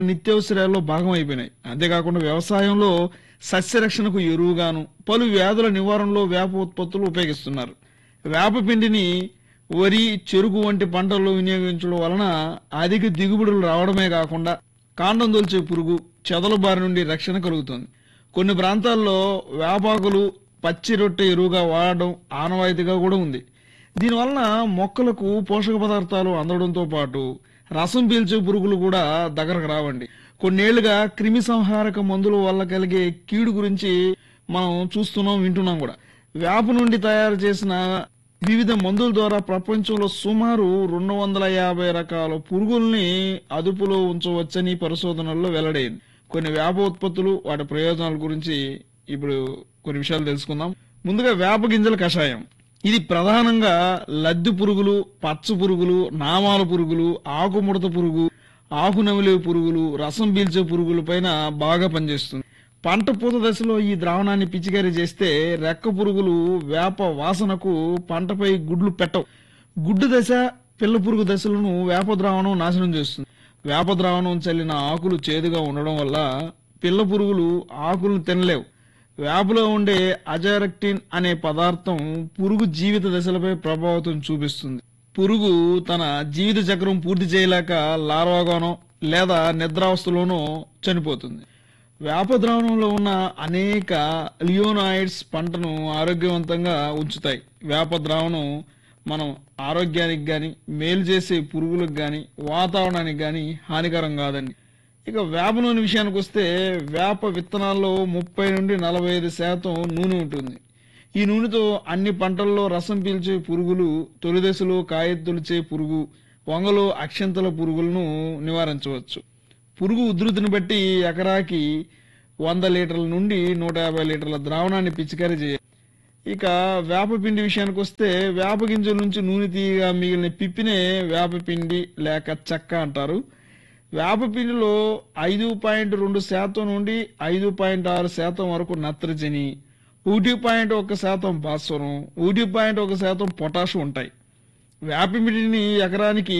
నిత్యావసరాల్లో భాగం అయిపోయినాయి అంతేకాకుండా వ్యవసాయంలో సస్యరక్షణకు ఎరువుగాను పలు వ్యాధుల నివారణలో వేప ఉత్పత్తులు ఉపయోగిస్తున్నారు వేప పిండిని వరి చెరుకు వంటి పంటల్లో వినియోగించడం వలన అధిక దిగుబడులు రావడమే కాకుండా కాండం దొల్చే పురుగు చెదల బారి నుండి రక్షణ కలుగుతుంది కొన్ని ప్రాంతాల్లో వేపాకులు పచ్చి రొట్టె ఎరువుగా వాడడం ఆనవాయితీగా కూడా ఉంది దీనివలన మొక్కలకు పోషక పదార్థాలు అందడంతో పాటు రసం పీల్చే పురుగులు కూడా దగ్గరకు రావండి కొన్నేళ్లుగా క్రిమి సంహారక మందుల వల్ల కలిగే కీడు గురించి మనం చూస్తున్నాం వింటున్నాం కూడా వేప నుండి తయారు చేసిన వివిధ మందుల ద్వారా ప్రపంచంలో సుమారు రెండు వందల యాభై రకాల పురుగుల్ని అదుపులో ఉంచవచ్చని పరిశోధనల్లో వెల్లడైంది కొన్ని వేప ఉత్పత్తులు వాటి ప్రయోజనాల గురించి ఇప్పుడు కొన్ని విషయాలు తెలుసుకుందాం ముందుగా వేప గింజల కషాయం ఇది ప్రధానంగా లద్ది పురుగులు పచ్చ పురుగులు నామాల పురుగులు ఆకుముడత పురుగు ఆకు నమిలే పురుగులు రసం పీల్చే పురుగుల పైన బాగా పనిచేస్తుంది పంట పూత దశలో ఈ ద్రావణాన్ని పిచికారీ చేస్తే రెక్క పురుగులు వేప వాసనకు పంటపై గుడ్లు పెట్టవు గుడ్డు దశ పిల్ల పురుగు దశలను వేప ద్రావణం నాశనం చేస్తుంది వేప ద్రావణం చల్లిన ఆకులు చేదుగా ఉండడం వల్ల పిల్ల పురుగులు ఆకులను తినలేవు వేపలో ఉండే అజారెక్టిన్ అనే పదార్థం పురుగు జీవిత దశలపై ప్రభావితం చూపిస్తుంది పురుగు తన జీవిత చక్రం పూర్తి చేయలేక లార్వాగానో లేదా నిద్రావస్థలోనో చనిపోతుంది వేప ద్రావణంలో ఉన్న అనేక లియోనాయిడ్స్ పంటను ఆరోగ్యవంతంగా ఉంచుతాయి వేప ద్రావణం మనం ఆరోగ్యానికి గాని మేలు చేసే పురుగులకు గాని వాతావరణానికి గాని హానికరం కాదండి ఇక వేప నూనె విషయానికి వస్తే వేప విత్తనాల్లో ముప్పై నుండి నలభై ఐదు శాతం నూనె ఉంటుంది ఈ నూనెతో అన్ని పంటల్లో రసం పీల్చే పురుగులు తొలి దశలో కాయ తొలిచే పురుగు వంగలో అక్షంతల పురుగులను నివారించవచ్చు పురుగు ఉధృతిని బట్టి ఎకరాకి వంద లీటర్ల నుండి నూట యాభై లీటర్ల ద్రావణాన్ని పిచికారీ చేయాలి ఇక వేప పిండి విషయానికి వస్తే వేప గింజల నుంచి నూనె తీయగా మిగిలిన పిప్పినే వేప పిండి లేక చెక్క అంటారు వేప పిండిలో ఐదు పాయింట్ రెండు శాతం నుండి ఐదు పాయింట్ ఆరు శాతం వరకు నత్రజని ఒకటి పాయింట్ ఒక శాతం భాస్వరం ఒకటి పాయింట్ ఒక శాతం పొటాష్ ఉంటాయి వేప పిండిని ఎకరానికి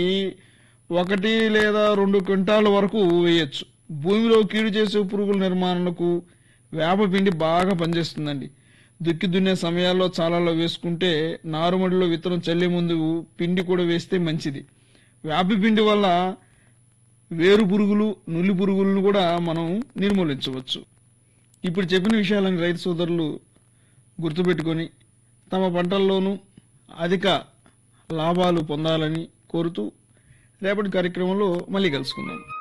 ఒకటి లేదా రెండు క్వింటాల వరకు వేయొచ్చు భూమిలో కీడు చేసే పురుగుల నిర్మాణకు వేప పిండి బాగా పనిచేస్తుందండి దుక్కి దున్నే సమయాల్లో చాలాలో వేసుకుంటే నారుమడిలో విత్తనం చల్లే ముందు పిండి కూడా వేస్తే మంచిది వేప పిండి వల్ల వేరు పురుగులు నులి పురుగులను కూడా మనం నిర్మూలించవచ్చు ఇప్పుడు చెప్పిన విషయాలను రైతు సోదరులు గుర్తుపెట్టుకొని తమ పంటల్లోనూ అధిక లాభాలు పొందాలని కోరుతూ రేపటి కార్యక్రమంలో మళ్ళీ కలుసుకుందాం